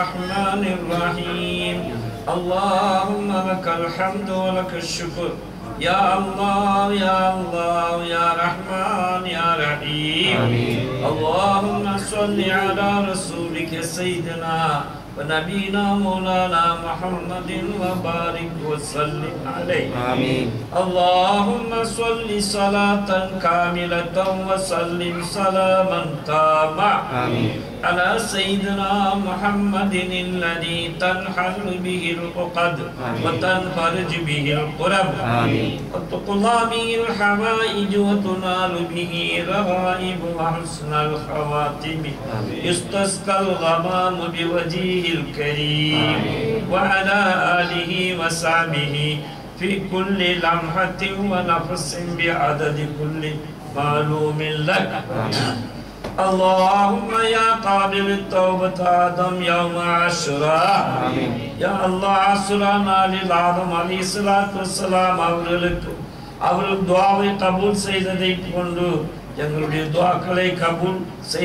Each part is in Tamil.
الرحمن الرحيم اللهم لك الحمد ولك الشكر يا الله يا الله يا رحمن يا رحيم آمين. اللهم صل على رسولك سيدنا ونبينا مولانا محمد وبارك وسلم عليه آمين اللهم صل صلاة كاملة وسلم سلاما تاما آمين على سيدنا محمد الذي تنحل به العقد آمين. وتنفرج به الكرب آمين. وتقضى به الحوائج وتنال به رغائب وحسن الخواتم آمين. يستسقى الغمام بوجهه الكريم آمين. وعلى آله وصحبه في كل لمحة ونفس بعدد كل معلوم لك آمين. اللهم يا قابل التوبة آدم يوم عاشوراء آمين. يا الله ஆசுரா நாளில் ஆதம் அலி சலாத்து வசலாம் அவர்களுக்கு அவர்கள் துவாவை கபூல் செய்ததை கொண்டு எங்களுடைய துவாக்களை கபூல்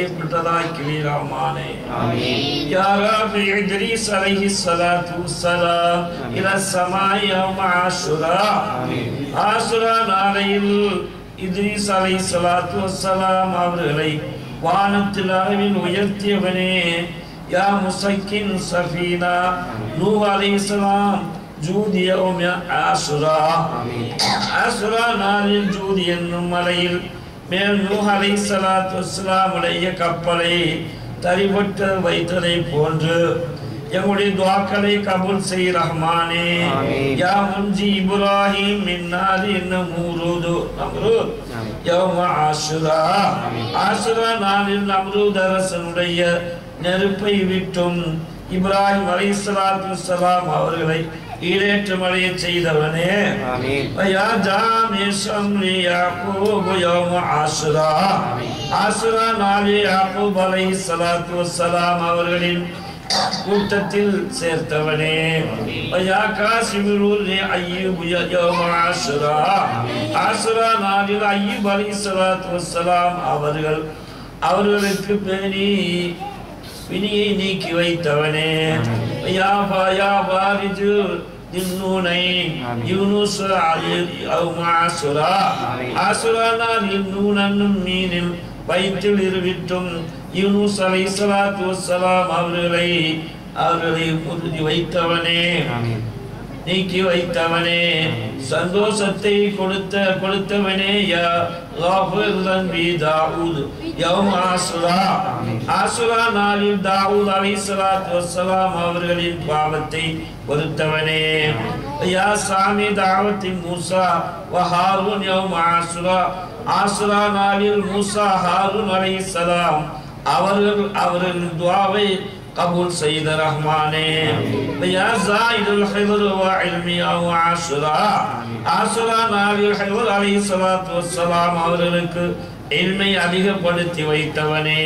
செய்யப்பட்டதாக்கிறீராமானே آمين يا رافع إدريس عليه الصلاة والسلام إلى السماء يوم عاشوراء آمين. ஆசுரா நாளையில் இத்ரீஸ் அலை சலாத்து வசலாம் அவர்களை வானத்தில் அளவில் உயர்த்தியவனே யா முசக்கின் சஃபீனா நூ அலைஹிஸ்ஸலாம் ஜூதி யௌம ஆசுரா آمين ஆசுரா நாளில் ஜூதி என்னும் மலையில் மேல் நூஹ் அலைஹிஸ்ஸலாத்து வஸ்ஸலாமுடைய கப்பலை தரிபட்டு வைத்ததை போன்று எங்களுடைய துவாக்களை கபூல் செய் ரஹ்மானே ஆமீன். யா முன்ஜி இப்ராஹிம் மின்னாரி இன்னும் மூருது நம்ரூத் ஆமீன். யௌம ஆசுரா ஆமீன். ஆசுரா நாளில் நம்ரூத் அரசனுடைய நெருப்பை விட்டும் இப்ராஹிம் அலைஹிஸ்ஸலாத்து வஸ்ஸலாம் அவர்களை ஈடேற்றமடைய செய்தவனே آمين ويا جامع شمل يعقوب يوم عاشوراء ஆசுரா நாளே யாக்கூப் அலைஹிஸ்ஸலாத்து வஸ்ஸலாம் அவர்களின் கூட்டத்தில் சேர்த்தவனே வயா காசிமிருல் ஐயூப் யௌம ஆசுரா ஆசுரா நாளில் ஐயூப் அலைஹிஸ்ஸலாத்து வஸ்ஸலாம் அவர்கள் அவர்களுக்கு பேணி பிணியை நீக்கி வைத்தவனே யா பா யா பாரிஜு தின்னூனை யூனுஸ் யௌம ஆசுரா ஆசுரா நாளில் நூனன்னும் மீனில் வயிற்றில் இருவிட்டும் யூனுஸ் அலைஹிஸ்ஸலாத்து வஸ்ஸலாம் அவர்களை அவர்களை உறுதி வைத்தவனே آمين நீக்கி வைத்தவனே சந்தோஷத்தை கொடுத்த கொடுத்தவனே யா காஃபிர் தன்பி தாவூத் யௌம ஆசுரா ஆசுரா நாளில் தாவூத் அலைஹிஸ்ஸலாத்து வஸ்ஸலாம் அவர்களின் பாவத்தை பொறுத்தவனே யா சாமி தாவத்தி மூசா வ ஹாரூன் யௌம ஆசுரா ஆசுரா நாளில் மூசா ஹாரூன் அலைஹிஸ்ஸலாம் அவர்கள் அவர்களின் துவாவை قبول سيد الرحمن يا زائد الحضر وعلمي او عاشرا عاشرا நாளில் الحضر عليه الصلاه والسلام அவர்களுக்கு இல்மை அதிகப்படுத்தி வைத்தவனே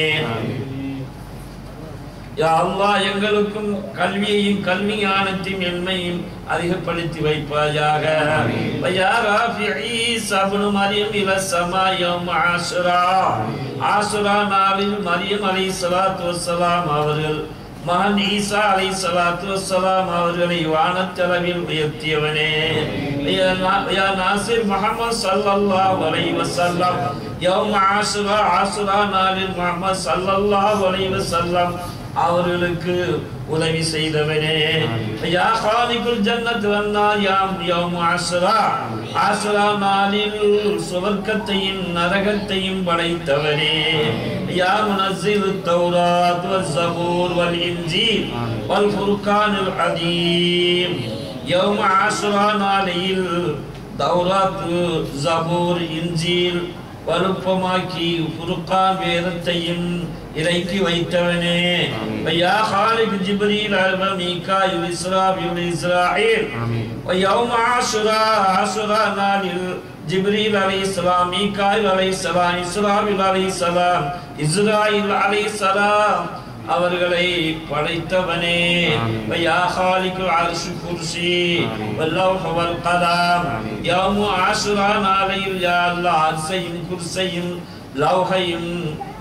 யா அல்லாஹ் எங்களுக்கும் கல்வியையும் கல்வி ஞானத்தையும் என்மையும் அதிகப்படுத்தி வைப்பாயாக யா ராஃபிஇ சப்னு மரியம் இல ஸமா யௌம ஆசுரா ஆசுரா நாளில் மரியம் அலைஹிஸ்ஸலாத்து வஸ்ஸலாம் அவர்கள் மகன் ஈசா அலைஹிஸ்ஸலாத்து வஸ்ஸலாம் அவர்களை வானத்தளவில் உயர்த்தியவனே யா நா- யா நாசிர் முஹம்மது ஸல்லல்லாஹு அலைஹி வஸல்லம் யௌம ஆசுரா ஆசுரா நாளில் முஹம்மது ஸல்லல்லாஹு அலைஹி வஸல்லம் அவர்களுக்கு உதவி செய்தவனே யா காலிகுல் ஜன்னத் வன்னார் யாம் யௌம ஆசுரா ஆசுரா நாளில் சுவர்க்கத்தையும் நரகத்தையும் படைத்தவனே யா முனஸ்ஸில் தௌராத் வஸ்ஸபூர் வல் இன்ஜீல் வல் ஃபுர்கானுல் அதீம் யௌம ஆசுரா நாளில் தௌராத் ஜபூர் இன்ஜீல் வலுப்பமாக்கி ஃபுர்கான் வேதத்தையும் இறக்கி வைத்தவனே யா خالق جبريل وميكائيل إسرافيل إسرائيل آمين ويوم عاشوراء عاشوراء நாளில் ஜிப்ரீல் அலைஹிஸ்ஸலாம் மீகாயில் அலைஹிஸ்ஸலாம் இஸ்ராஃபில் அலைஹிஸ்ஸலாம் இஸ்ராயில் அலைஹிஸ்ஸலாம் அவர்களை படைத்தவனே ஆமீன். யா خالق العرش كرسي ஆமீன். واللوح والقلم ஆமீன். يوم عاشوراء நாளையில் யா அல்லாஹ் அர்சையும் குர்சையும் லௌஹையும்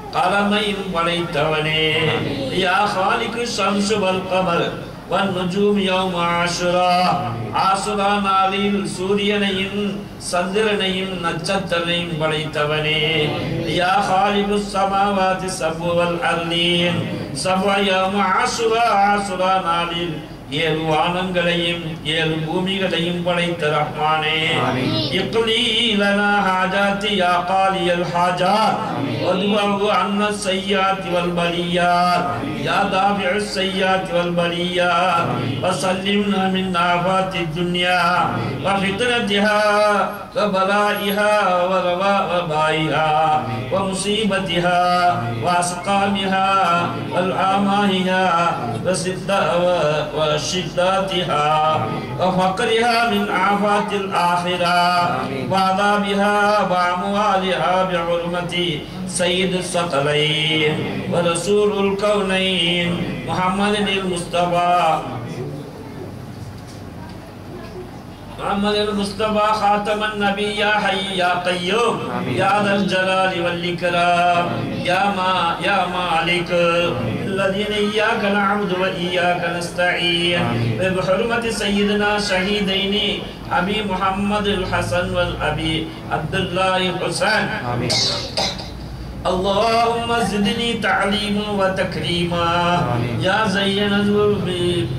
கலமையும் படைத்தவனே யா ஹாலிக்கு ஷம்சு வல் கமர் வன்னுஜூம் யௌம ஆஷுரா ஆசுரா நாளில் சூரியனையும் சந்திரனையும் நட்சத்திரனையும் படைத்தவனே யா ஹாலிபு சமாவாதி சபுவல் அர்லீன் சபா யௌம ஆசுரா ஆசுரா நாளில் ஏழு வானங்களையும் ஏழு பூமிகளையும் படைத்த ரஹ்மானே ஆமீன். இக்லி லனா ஹாஜாத்தி யா காலியல் ஹாஜாத் வதுவவு அன்ன சய்யாத் வல் பலியாத் யா தாபிஉ சய்யாத் வல் பலியாத் வசல்லிம்னா மின் ஆஃபாத்தி துன்யா وفتنتها وبلائها ورواء وبائها ومصيبتها واسقامها والآمائها وسد- وشداتها وفقرها من آفات الآخرة وعذابها وأموالها بعرمة سيد الثقلين ورسول الكونين محمد المصطفى محمد المصطفى خاتم النبي يا حي يا قيوم آمين. يا ذا الجلال والإكرام يا ما يا مالك الذين إياك نعبد وإياك نستعين آمين. بحرمة سيدنا شهيدين أبي محمد الحسن والأبي عبد الله الحسين آمين اللهم زدني تعليما وتكريما آمين. يا زين الظلم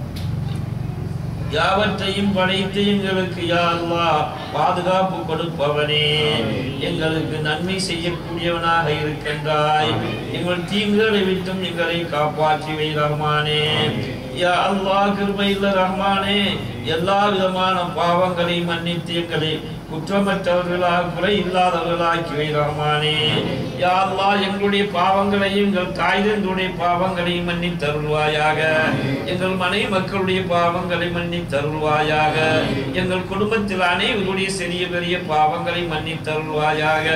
யாவற்றையும் படைத்து எங்களுக்கு யா அல்லாஹ் பாதுகாப்பு கொடுப்பவனே எங்களுக்கு நன்மை செய்யக்கூடியவனாக இருக்கின்றாய் எங்கள் தீங்குகளை விட்டும் எங்களை காப்பாற்றி ரஹ்மானே யா அல்லாஹ் கிருபையில் ரஹ்மானே எல்லா விதமான பாவங்களை மன்னித்து எங்களை குற்றமற்றவர்களாக குறை இல்லாதவர்களாக்கி வை ரஹ்மானே யா அல்லாஹ் எங்களுடைய பாவங்களையும் எங்கள் தாய்தனுடைய பாவங்களையும் மன்னித்தருள்வாயாக எங்கள் மனைவி மக்களுடைய பாவங்களை மன்னித்தருள்வாயாக எங்கள் குடும்பத்தில் அனைவருடைய சிறிய பெரிய பாவங்களை மன்னித்தருள்வாயாக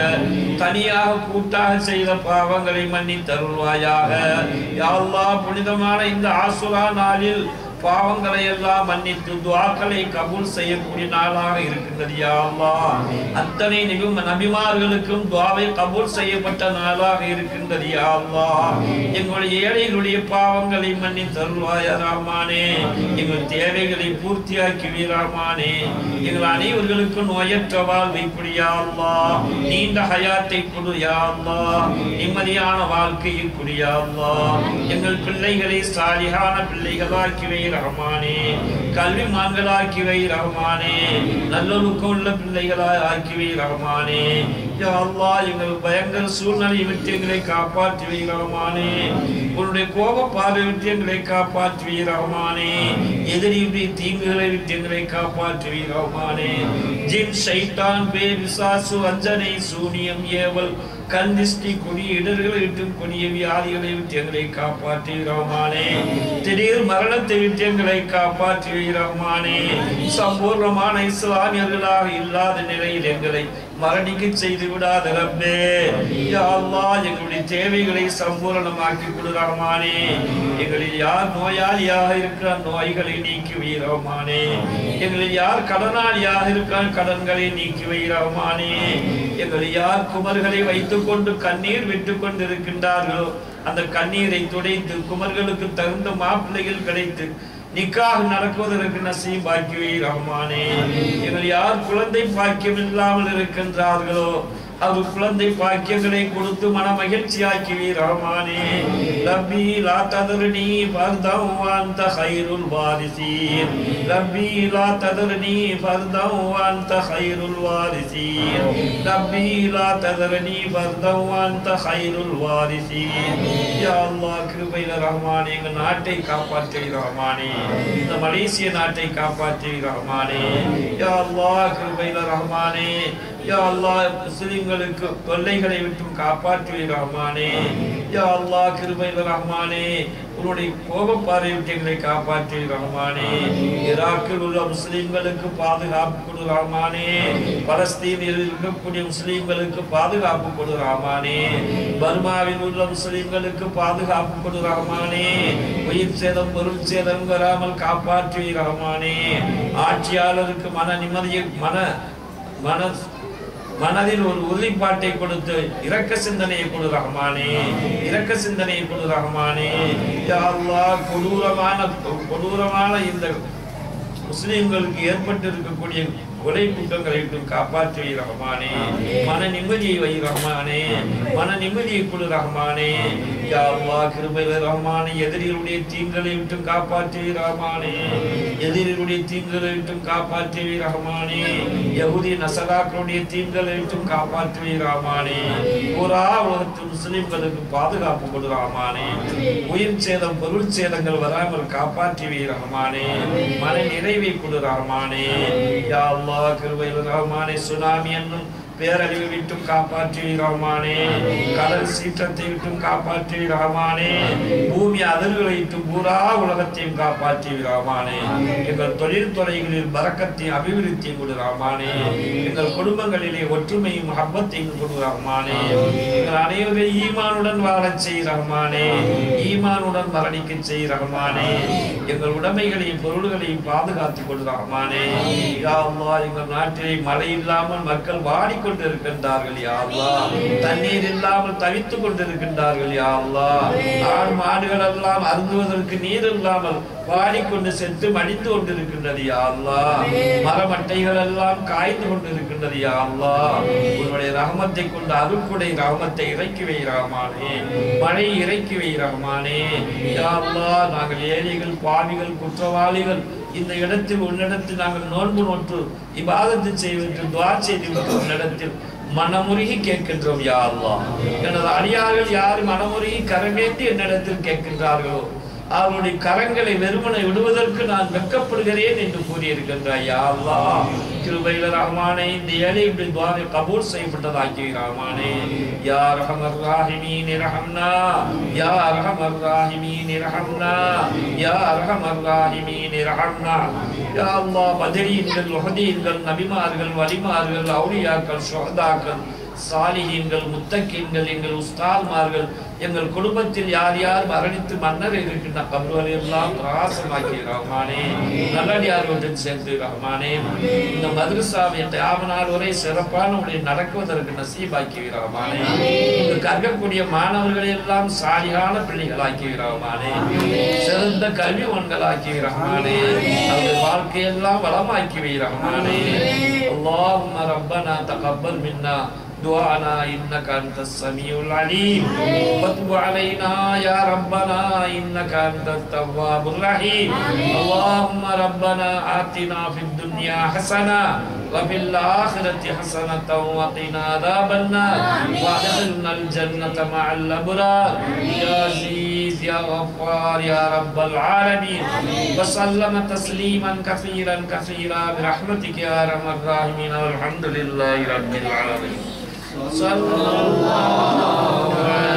தனியாக கூட்டாக செய்த பாவங்களை மன்னித்தருள்வாயாக யா அல்லாஹ் புனிதமான இந்த ஆசுரா நாளில் பாவங்களை எல்லாம் மன்னித்து துவாக்களை கபூல் செய்யக்கூடிய நாளாக இருக்கின்றது யா அல்லாஹ் அத்தனை நிபும் நபிமார்களுக்கும் துவாவை கபூல் செய்யப்பட்ட நாளாக இருக்கின்றது யா அல்லாஹ் எங்களுடைய ஏழைகளுடைய பாவங்களை மன்னித்து அருள்வாயா ராமானே எங்கள் தேவைகளை பூர்த்தியாக்கி வீராமானே எங்கள் அனைவர்களுக்கும் நோயற்ற வாழ்வை குடியா அல்லாஹ் நீண்ட ஹயாத்தை கொடு யா அல்லாஹ் நிம்மதியான வாழ்க்கையை குடியா அல்லாஹ் எங்கள் பிள்ளைகளை சாலிகான பிள்ளைகளாக்கி வை ரஹ்மானே கல்வி மான்களாக்கி வை ரஹ்மானே நல்லொழுக்கம் உள்ள பிள்ளைகளாய் ஆக்கி வை ரஹ்மானே யா அல்லாஹ் எங்கள் பயங்கர சூழ்நிலை விட்டு எங்களை காப்பாற்றி வை ரஹ்மானே உன்னுடைய கோப பார்வை விட்டு எங்களை காப்பாற்றி வை ரஹ்மானே எதிரியுடைய தீங்குகளை விட்டு எங்களை காப்பாற்றி வை ரஹ்மானே ஜின் ஷைத்தான் பே பிசாசு வஞ்சனை சூனியம் ஏவல் கந்திஷ்டி கொடிய இடர்களை விட்டும் கொடிய வியாதிகளை விட்டு எங்களை காப்பாற்றி ரஹ்மானே திடீர் மரணத்தை விட்டு எங்களை காப்பாற்றி ரஹ்மானே சம்பூர்ணமான இஸ்லாமியர்களாக இல்லாத நிலையில் எங்களை மரணிக்க செய்து விடாத ரப்பே யா அல்லாஹ் எங்களுடைய தேவைகளை சம்பூரணமாக்கி கொடு ரஹ்மானே எங்களில் யார் நோயாளியாக இருக்கிறார் நோய்களை நீக்கி வை ரஹ்மானே எங்களில் யார் கடனாளியாக இருக்கிறார் கடன்களை நீக்கி வை ரஹ்மானே எங்களில் யார் குமர்களை வைத்துக் கொண்டு கண்ணீர் விட்டுக் கொண்டிருக்கின்றார்களோ அந்த கண்ணீரை துடைத்து குமர்களுக்கு தகுந்த மாப்பிள்ளைகள் கிடைத்து நிக்காக நடக்குவதற்கு நசீபாக்கி ரஹ்மானே எங்கள் யார் குழந்தை பாக்கியம் இல்லாமல் இருக்கின்றார்களோ அவர் குழந்தை பாக்கியங்களை கொடுத்து மன மகிழ்ச்சியாக்கி ரஹ்மானே ரப்பி லா ததர்னி ஃபர்தம் வஅன்த கைருல் வாரிசீன் ரப்பி லா ததர்னி ஃபர்தம் வஅன்த கைருல் வாரிசீன் ரப்பி லா ததர்னி ஃபர்தம் வஅன்த கைருல் வாரிசீன் யா அல்லாஹ் கிருபையில ரஹ்மானே எங்கள் நாட்டை காப்பாற்றி ரஹ்மானே இந்த மலேசிய நாட்டை காப்பாற்றி ரஹ்மானே யா அல்லாஹ் கிருபையில ரஹ்மானே யா அல்லாஹ் முஸ்லிம்களுக்கு தொல்லைகளை விட்டும் காப்பாற்றி ரஹ்மானே யா அல்லாஹ் கிருபையில ரஹ்மானே உன்னுடைய கோபப்பாறை விட்டு எங்களை காப்பாற்றி ரஹ்மானே ஈராக்கில் உள்ள முஸ்லிம்களுக்கு பாதுகாப்பு கொடு ரஹ்மானே பலஸ்தீனில் இருக்கக்கூடிய முஸ்லிம்களுக்கு பாதுகாப்பு கொடு ரஹ்மானே பர்மாவில் உள்ள முஸ்லிம்களுக்கு பாதுகாப்பு கொடு ரஹ்மானே உயிர் சேதம் பொருள் சேதம் வராமல் காப்பாற்றி ரஹ்மானே ஆட்சியாளருக்கு மன நிம்மதியை மன மன மனதில் ஒரு உறுதிப்பாட்டை கொடுத்து இரக்க சிந்தனையை கொடு ரஹ்மானே இரக்க சிந்தனையை கொடு ரஹ்மானே யா அல்லாஹ் கொடூரமான கொடூரமான இந்த முஸ்லிம்களுக்கு ஏற்பட்டு இருக்கக்கூடிய கொலை குற்றங்களை விட்டு காப்பாற்றி வை ரஹ்மானே மன நிம்மதியை வை ரஹ்மானே மன நிம்மதியை கொடு ரஹ்மானே யா அல்லாஹ் கிருபை ரஹ்மானே எதிரிகளுடைய தீங்களை விட்டு காப்பாற்றி வை ரஹ்மானே எதிரிகளுடைய தீங்களை விட்டு காப்பாற்றி வை ரஹ்மானே யகுதி நசராக்களுடைய தீங்களை விட்டு காப்பாற்றி வை ரஹ்மானே பூரா உலகத்து முஸ்லிம்களுக்கு பாதுகாப்பு கொடு ரஹ்மானே உயிர் சேதம் பொருள் சேதங்கள் வராமல் காப்பாற்றி வை ரஹ்மானே மன நிறைவை கொடு ரஹ்மானே யா அல்லாஹ் கிருபையில் ரஹ்மானே சுனாமி என்னும் பேரழிவு விட்டும் காப்பாற்றி ரஹ்மானே கடல் சீற்றத்தை விட்டும் காப்பாற்றி ரஹ்மானே பூமி அதிர்களை விட்டும் பூரா உலகத்தையும் காப்பாற்றி ரஹ்மானே எங்கள் தொழில் துறைகளில் பறக்கத்தையும் அபிவிருத்தியும் கொடு ரஹ்மானே எங்கள் குடும்பங்களிலே ஒற்றுமையும் மஹப்பத்தையும் கொடு ரஹ்மானே எங்கள் அனைவரையும் ஈமானுடன் வாழச் செய் ரஹ்மானே ஈமானுடன் மரணிக்க செய் ரஹ்மானே எங்கள் உடைமைகளையும் பொருள்களையும் பாதுகாத்துக் கொடு ரஹ்மானே யா அல்லாஹ் எங்கள் நாட்டிலே மழை இல்லாமல் மக்கள் வாடிக்கொண்டிருக்கின்றார்கள் யா அல்லாஹ் தண்ணீர் இல்லாமல் தவித்துக் கொண்டிருக்கின்றார்கள் யா அல்லாஹ் ஆடு மாடுகள் எல்லாம் அருந்துவதற்கு நீர் இல்லாமல் வாடிக்கொண்டு சென்று மடிந்து கொண்டிருக்கின்றது யா அல்லாஹ் மரமட்டைகள் எல்லாம் காய்ந்து கொண்டிருக்கின்றது யா அல்லாஹ் உன்னுடைய ரஹமத்தை கொண்டு அருக்குடை ரஹமத்தை இறக்கி வை ரஹ்மானே மழை இறக்கி வை ரஹ்மானே யா அல்லாஹ் நாங்கள் ஏழைகள் பாவிகள் குற்றவாளிகள் இந்த இடத்தில் உன்னிடத்தில் நாங்கள் நோன்பு நோற்று இபாதத்து செய்விட்டு துவா செய்துவிட்டு உன்னிடத்தில் மனமுருகி கேட்கின்றோம் யா அல்லாஹ் எனது அடியார்கள் யார் மனமுருகி கரமேந்தி என்னிடத்தில் கேட்கின்றார்களோ அவருடைய கரங்களை வெறுமனை விடுவதற்கு நான் வெட்கப்படுகிறேன் என்று கூறியிருக்கின்றாய் யா அல்லாஹ் கிருபையில ரஹ்மானே இந்த ஏழையுடைய துவாவை கபூல் செய்யப்பட்டதாக்கி ரஹ்மானே யா ரஹமர் ராஹிமீன் ரஹம்னா யா ரஹமர் ராஹிமீன் ரஹம்னா யா ரஹமர் ராஹிமீன் ரஹம்னா யா அல்லாஹ் பத்ரீன்கள் உஹதீன்கள் நபிமார்கள் வலிமார்கள் அவுலியாக்கள் சுஹதாக்கள் சாலிஹீன்கள் முத்தக்கீன்கள் எங்கள் உஸ்தாத்மார்கள் எங்கள் குடும்பத்தில் யார் யார் மரணித்து மன்னர் இருக்கின்ற கபர்களை எல்லாம் பிரகாசமாக்கி ரஹ்மானே நல்லடியார்களுடன் சேர்த்து ரஹ்மானே இந்த மதுரசாவை யாவனால் வரை சிறப்பான உடைய நடக்குவதற்கு நசீபாக்கி ரஹ்மானே இங்கு கற்கக்கூடிய மாணவர்களை எல்லாம் சாலியான பிள்ளைகளாக்கி ரஹ்மானே சிறந்த கல்வி ஒன்களாக்கி ரஹ்மானே அவர்கள் வாழ்க்கையெல்லாம் வளமாக்கி வை ரஹ்மானே اللهم ربنا تقبل منا دعانا إنك أنت السميع العليم وتب علينا يا ربنا إنك أنت التواب الرحيم اللهم ربنا آتنا في الدنيا حسنة وفي الآخرة حسنة وقنا عذاب النار وادخلنا الجنة مع الأبرار يا عزيز يا غفار يا رب العالمين وسلم تسليما كثيرا كثيرا برحمتك يا أرحم الراحمين والحمد لله رب العالمين صلى الله عليه